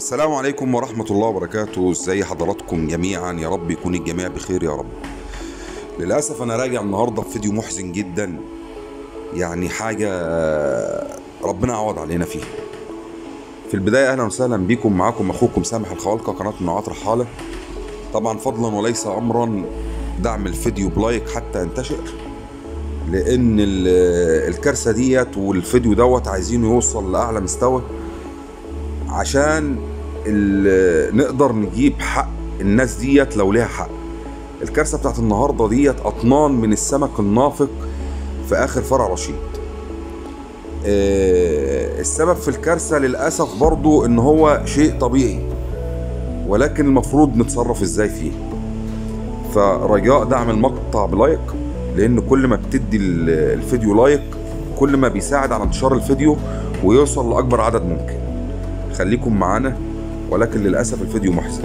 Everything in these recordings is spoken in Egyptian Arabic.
السلام عليكم ورحمة الله وبركاته ازي حضراتكم جميعا يا رب يكون الجميع بخير يا رب للأسف أنا راجع النهاردة بفيديو محزن جدا يعني حاجة ربنا يعوض علينا فيها في البداية أهلا وسهلا بكم معاكم أخوكم سامح الخوالقة قناة منوعات رحالة طبعا فضلا وليس أمرا دعم الفيديو بلايك حتى ينتشر لأن ال- الكارثة ديت والفيديو دوت عايزينه يوصل لأعلى مستوى عشان ال- نقدر نجيب حق الناس ديت لو ليها حق الكارثه بتاعت النهارده ديت اطنان من السمك النافق في اخر فرع رشيد آه، السبب في الكارثه للاسف برضو ان هو شيء طبيعي ولكن المفروض نتصرف ازاي فيه فرجاء دعم المقطع بلايك لان كل ما بتدي ال- الفيديو لايك كل ما بيساعد على انتشار الفيديو ويوصل لاكبر عدد ممكن خليكم معانا ولكن للاسف الفيديو محزن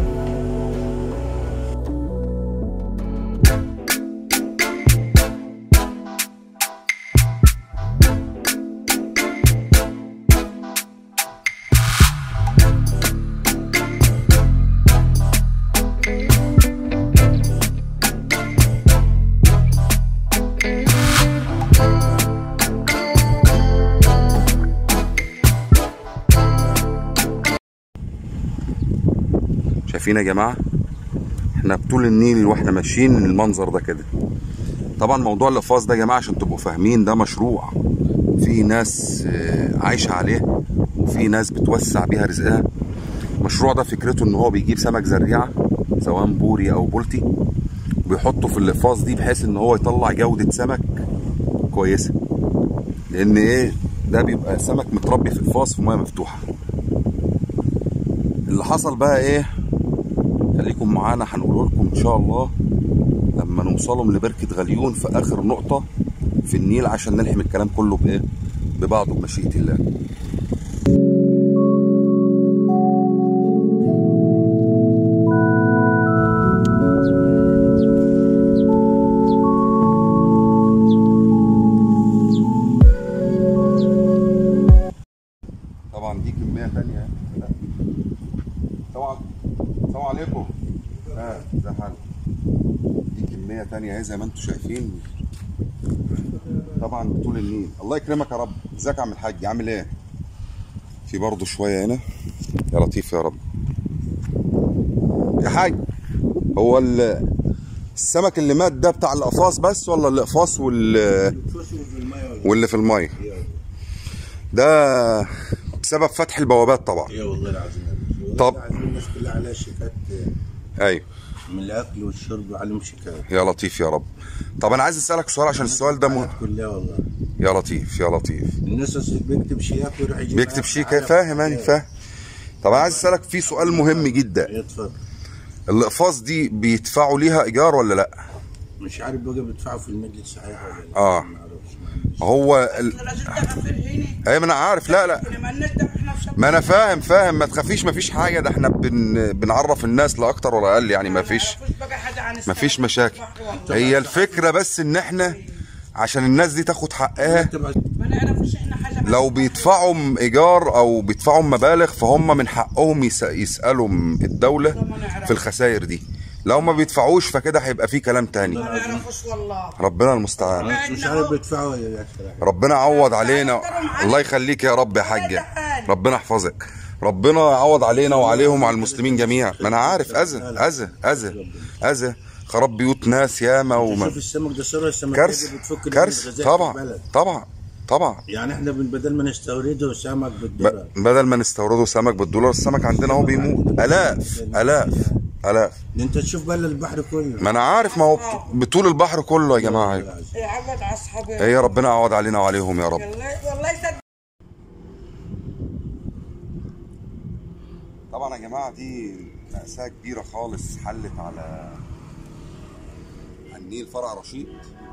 شايفين يا جماعه احنا بطول النيل واحنا ماشيين المنظر ده كده طبعا موضوع الاقفاص ده يا جماعه عشان تبقوا فاهمين ده مشروع في ناس آه، عايشه عليه وفي ناس بتوسع بيها رزقها المشروع ده فكرته ان هو بيجيب سمك زريعه سواء بوري او بولتي وبيحطه في الاقفاص دي بحيث ان هو يطلع جوده سمك كويسه لان ايه ده بيبقى سمك متربي في اقفاص في ميه مفتوحه اللي حصل بقى ايه خليكم معانا هنقوله لكم ان شاء الله لما نوصلهم لبركة غليون في اخر نقطة في النيل عشان نلحم الكلام كله بايه ببعضه بمشيئة الله طبعا دي كمية تانية لا. طبعا السلام عليكم اه ازي حالك دي كمية تانية اهي زي ما انتم شايفين طبعا طول النيل الله يكرمك يا رب ازيك يا عم الحاج عامل ايه في برضه شوية هنا يا لطيف يا رب يا حاج هو ال- السمك اللي مات ده بتاع القفاص بس ولا الاقفاص وال واللي في الميه ده بسبب فتح البوابات طبعا اي والله العظيم طب. العظيم الناس كلها عليها شيكات ايوه من الاكل والشرب وعليهم شيكات يا لطيف يا رب طب انا عايز اسالك سؤال عشان السؤال ده مهم كلها والله يا لطيف يا لطيف الناس أصل بيكتب شيك ويروح يجيب بيكتب شيك فاهم انا فاهم طب انا عايز اسالك في سؤال مهم جدا اتفضل الاقفاص دي بيدفعوا ليها ايجار ولا لا مش عارف بقى بيدفعوا في المجلس صحيح ولا لا آه. ما اعرفش ما عنديش. هو ال... لازم تغفر هنا ايوه ما انا عارف لا لا ما لناش دم احنا في ما انا فاهم فاهم ما تخافيش ما فيش حاجه ده احنا بن... بنعرف الناس لا اكتر ولا اقل يعني ما فيش ما فيش مشاكل هي الفكره بس ان احنا عشان الناس دي تاخد حقها تبع ما نعرفش احنا حاجه لو بيدفعوا م- ايجار او بيدفعوا مبالغ فهم من حقهم يس- يسالوا م- الدوله في الخسائر دي لو ما بيدفعوش فكده هيبقى في كلام تاني ما نعرفش والله ربنا المستعان مش- مش عارف بيدفعوا يا اخي ربنا يعوض علينا الله يخليك يا رب يا حاجه ربنا يحفظك ربنا يعوض علينا وعليهم وعلى المسلمين جميعا ما انا عارف اذى اذى اذى اذى خراب بيوت ناس ياما وما شوف السمك ده صار السمك كارثه بتفك كارثه الغذاء في طبعا البلد. طبعا طبعا يعني احنا بن- بدل ما نستورده سمك ب- بالدولار بدل ما نستورده سمك بالدولار السمك عندنا هو بيموت الاف الاف الاف ده انت تشوف بل البحر كله ما انا عارف ما هو بط- بطول البحر كله يا جماعه يعوض على اصحابي هي ربنا يعوض علينا وعليهم يا رب والله والله يصدق طبعا يا جماعه دي مأساة كبيرة خالص حلت على على النيل فرع رشيد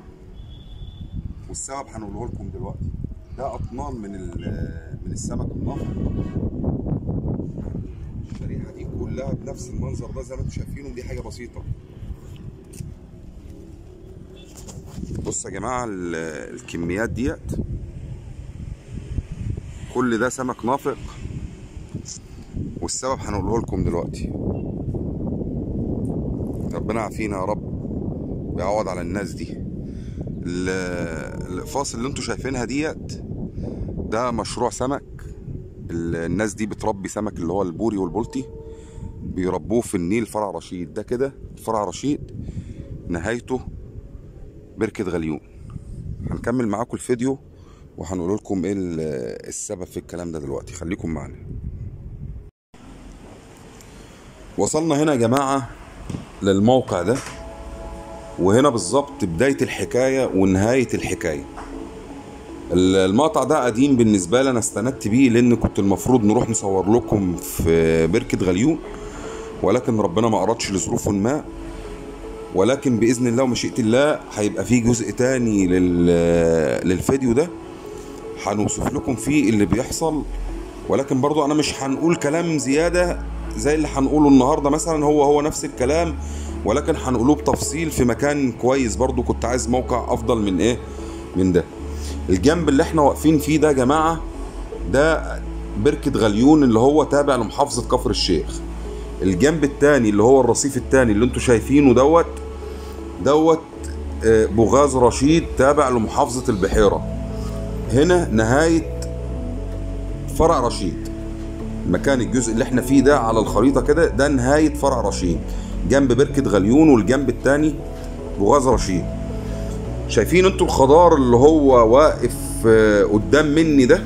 والسبب هنقوله لكم دلوقتي ده أطنان من ال- من السمك النفط الشريحة دي كلها بنفس المنظر ده زي ما انتم شايفينه دي حاجة بسيطة بصوا يا جماعة ال- الكميات ديت كل ده سمك نافق والسبب هنقوله لكم دلوقتي ربنا يعافينا يا رب ويعوض على الناس دي ال- الفاصل اللي انتوا شايفينها ديت ده مشروع سمك ال- الناس دي بتربي سمك اللي هو البوري والبلطي بيربوه في النيل فرع رشيد ده كده فرع رشيد نهايته بركة غليون هنكمل معاكم الفيديو وهنقول لكم ايه ال- السبب في الكلام ده دلوقتي خليكم معانا وصلنا هنا يا جماعة للموقع ده وهنا بالظبط بداية الحكاية ونهاية الحكاية ال- المقطع ده قديم بالنسبة لي أنا استندت بيه لأن كنت المفروض نروح نصور لكم في بركة غليون ولكن ربنا ما أرادش لظروف ما ولكن بإذن الله ومشيئة الله هيبقى فيه جزء تاني لل... للفيديو ده هنوصف لكم فيه اللي بيحصل ولكن برضو أنا مش هنقول كلام زيادة زي اللي هنقوله النهاردة مثلا هو هو نفس الكلام ولكن هنقوله بتفصيل في مكان كويس برضو كنت عايز موقع أفضل من إيه من ده الجنب اللي احنا واقفين فيه ده يا جماعة ده بركة غليون اللي هو تابع لمحافظة كفر الشيخ الجنب التاني اللي هو الرصيف التاني اللي انتوا شايفينه دوت دوت آه، بوغاز رشيد تابع لمحافظة البحيرة هنا نهاية فرع رشيد المكان الجزء اللي احنا فيه ده على الخريطة كده ده نهاية فرع رشيد جنب بركة غليون والجنب التاني بوغاز رشيد شايفين انتوا الخضار اللي هو واقف آه، قدام مني ده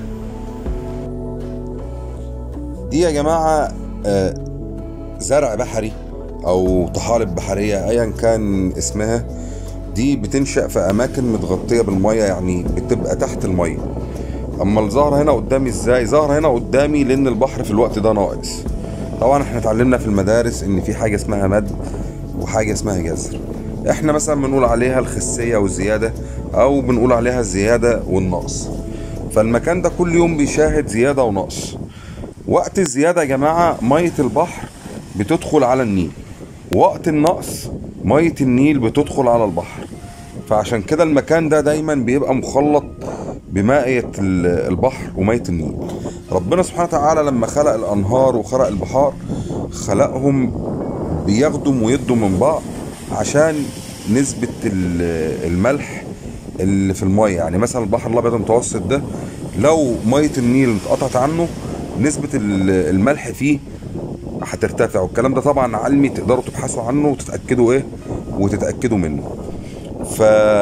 دي يا جماعة آه، زرع بحري او طحالب بحرية ايا كان اسمها دي بتنشأ في اماكن متغطية بالمية يعني بتبقى تحت المية اما الزهر هنا قدامي ازاي زهر هنا قدامي لان البحر في الوقت ده ناقص طبعا احنا اتعلمنا في المدارس ان في حاجة اسمها مد وحاجة اسمها جزر احنا مثلا بنقول عليها الخسية والزيادة او بنقول عليها الزيادة والنقص فالمكان ده كل يوم بيشاهد زيادة ونقص وقت الزيادة يا جماعة مية البحر بتدخل على النيل وقت النقص مية النيل بتدخل على البحر فعشان كده المكان ده دايما بيبقى مخلط بمائية ال- البحر ومية النيل ربنا سبحانه وتعالى لما خلق الأنهار وخلق البحار خلقهم بياخدوا ويدوا من بعض عشان نسبة ال- الملح اللي في المية يعني مثلا البحر الأبيض المتوسط ده لو مية النيل اتقطعت عنه نسبة ال- الملح فيه هترتفع والكلام ده طبعا علمي تقدروا تبحثوا عنه وتتأكدوا ايه وتتأكدوا منه ف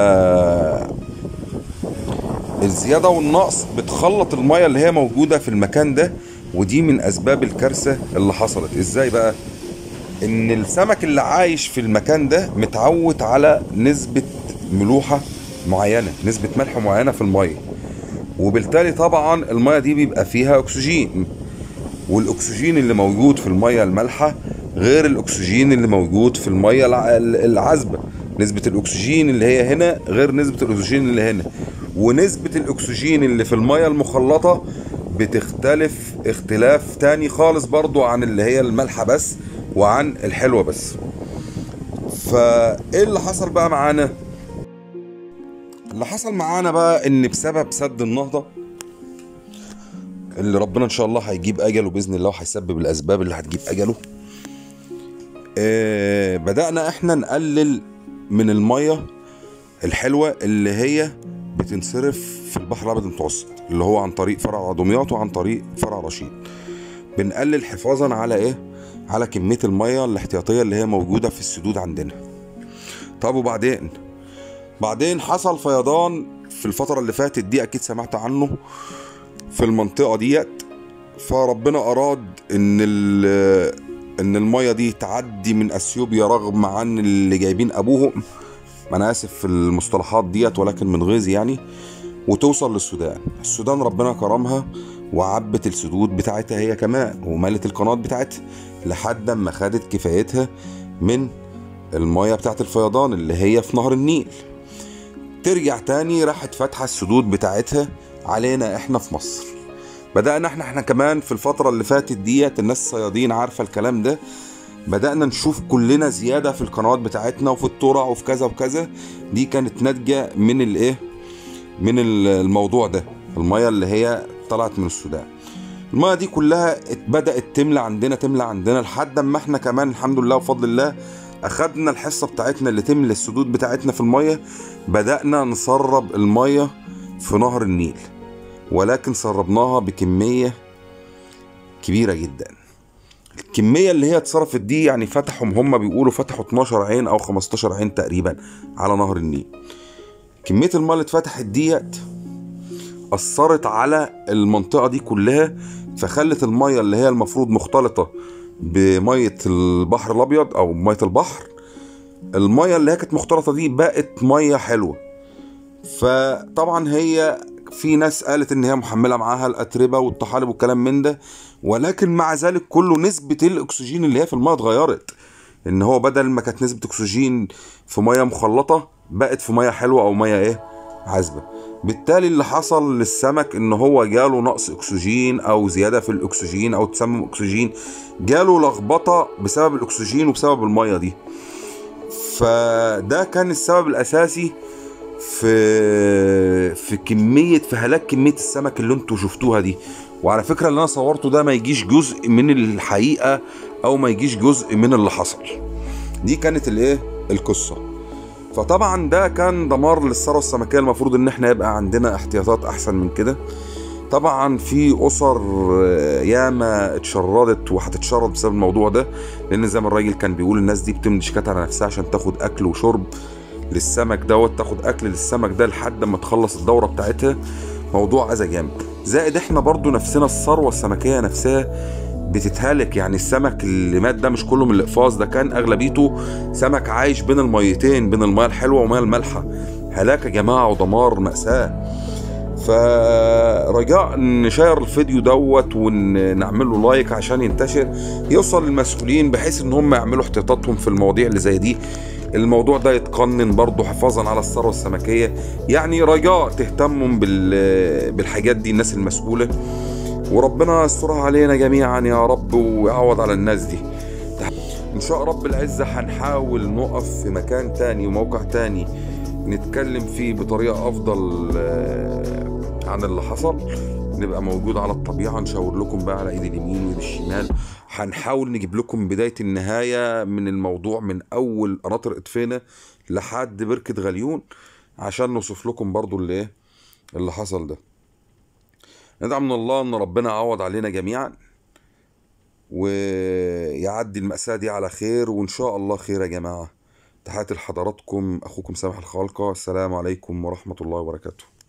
الزيادة والنقص بتخلط المية اللي هي موجودة في المكان ده ودي من أسباب الكارثة اللي حصلت ازاي بقى ان السمك اللي عايش في المكان ده متعود على نسبة ملوحة معينة نسبة ملح معينة في المية وبالتالي طبعا المية دي بيبقى فيها أكسجين والاكسجين اللي موجود في الميه المالحه غير الاكسجين اللي موجود في الميه الع- العذبه نسبه الاكسجين اللي هي هنا غير نسبه الاكسجين اللي هنا ونسبه الاكسجين اللي في الميه المخلطه بتختلف اختلاف تاني خالص برضو عن اللي هي المالحه بس وعن الحلوه بس فايه اللي حصل بقى معانا اللي حصل معانا بقى ان بسبب سد النهضه اللي ربنا ان شاء الله هيجيب اجله باذن الله وهيسبب الاسباب اللي هتجيب اجله آه بدانا احنا نقلل من الميه الحلوه اللي هي بتنصرف في البحر الابيض المتوسط اللي هو عن طريق فرع دمياط وعن طريق فرع رشيد بنقلل حفاظا على ايه على كميه الميه الاحتياطيه اللي هي موجوده في السدود عندنا طب وبعدين بعدين حصل فيضان في الفتره اللي فاتت دي اكيد سمعت عنه في المنطقه ديت فربنا اراد ان ال- ان الميه دي تعدي من اثيوبيا رغم عن اللي جايبين ابوهم ما انا اسف في المصطلحات ديت ولكن من غيظ يعني وتوصل للسودان السودان ربنا كرمها وعبت السدود بتاعتها هي كمان وملت القناه بتاعتها لحد ما خدت كفايتها من الميه بتاعت الفيضان اللي هي في نهر النيل ترجع تاني راحت فاتحه السدود بتاعتها علينا احنا في مصر بدأنا احنا احنا كمان في الفترة اللي فاتت ديت الناس الصيادين عارفة الكلام ده بدأنا نشوف كلنا زيادة في القنوات بتاعتنا وفي الترع وفي كذا وكذا دي كانت ناتجة من الايه من ال- الموضوع ده المية اللي هي طلعت من السودان الميه دي كلها ات- بدات تملى عندنا تملى عندنا لحد اما احنا كمان الحمد لله وفضل الله اخدنا الحصه بتاعتنا اللي تملى السدود بتاعتنا في الميه بدانا نسرب الميه في نهر النيل ولكن سربناها بكميه كبيره جدا الكميه اللي هي اتصرفت دي يعني فتحوا هم بيقولوا فتحوا 12 عين او 15 عين تقريبا على نهر النيل كميه الميه اللي اتفتحت ديت اثرت على المنطقه دي كلها فخلت الميه اللي هي المفروض مختلطه بميه البحر الابيض او ميه البحر الميه اللي هي كانت مختلطه دي بقت ميه حلوه فطبعا هي في ناس قالت ان هي محمله معاها الاتربه والطحالب والكلام من ده ولكن مع ذلك كله نسبه الاكسجين اللي هي في الميه اتغيرت ان هو بدل ما كانت نسبه اكسجين في ميه مخلطه بقت في ميه حلوه او ميه ايه عذبه بالتالي اللي حصل للسمك ان هو جاله نقص اكسجين او زياده في الاكسجين او تسمم اكسجين جاله لخبطه بسبب الاكسجين وبسبب الميه دي فده كان السبب الاساسي في في كميه في هلاك كميه السمك اللي انتوا شفتوها دي وعلى فكره اللي انا صورته ده ما يجيش جزء من الحقيقه او ما يجيش جزء من اللي حصل دي كانت الايه القصه فطبعا ده كان دمار للثروه السمكيه المفروض ان احنا يبقى عندنا احتياطات احسن من كده طبعا في اسر آه، ياما اتشردت وهتتشرد بسبب الموضوع ده لان زي ما الراجل كان بيقول الناس دي بتمضي شيكات على نفسها عشان تاخد اكل وشرب للسمك دوت تاخد اكل للسمك ده لحد ما تخلص الدوره بتاعتها موضوع اذى جامد زائد احنا برضو نفسنا الثروه السمكيه نفسها بتتهلك يعني السمك اللي مات ده مش كله من الاقفاص ده كان اغلبيته سمك عايش بين الميتين بين الميه الحلوه والميه المالحه هلاك يا جماعه ودمار ماساه فرجاء نشير الفيديو دوت ونعمل له لايك عشان ينتشر يوصل للمسؤولين بحيث ان هم يعملوا احتياطاتهم في المواضيع اللي زي دي الموضوع ده يتقنن برضه حفاظا على الثروه السمكيه يعني رجاء تهتموا بال- بالحاجات دي الناس المسؤوله وربنا يسترها علينا جميعا يا رب ويعوض على الناس دي ان شاء رب العزة هنحاول نقف في مكان تاني وموقع تاني نتكلم فيه بطريقة افضل آه، عن اللي حصل نبقى موجود على الطبيعة نشاور لكم بقى على ايد اليمين وايد الشمال هنحاول نجيب لكم بداية النهاية من الموضوع من اول قناطر ادفينة لحد بركة غليون عشان نوصف لكم برضو اللي ايه اللي حصل ده ندعو من الله ان ربنا يعوض علينا جميعا ويعدي المأساة دي على خير وإن شاء الله خير يا جماعة تحياتي لحضراتكم أخوكم سامح الخالقة السلام عليكم ورحمة الله وبركاته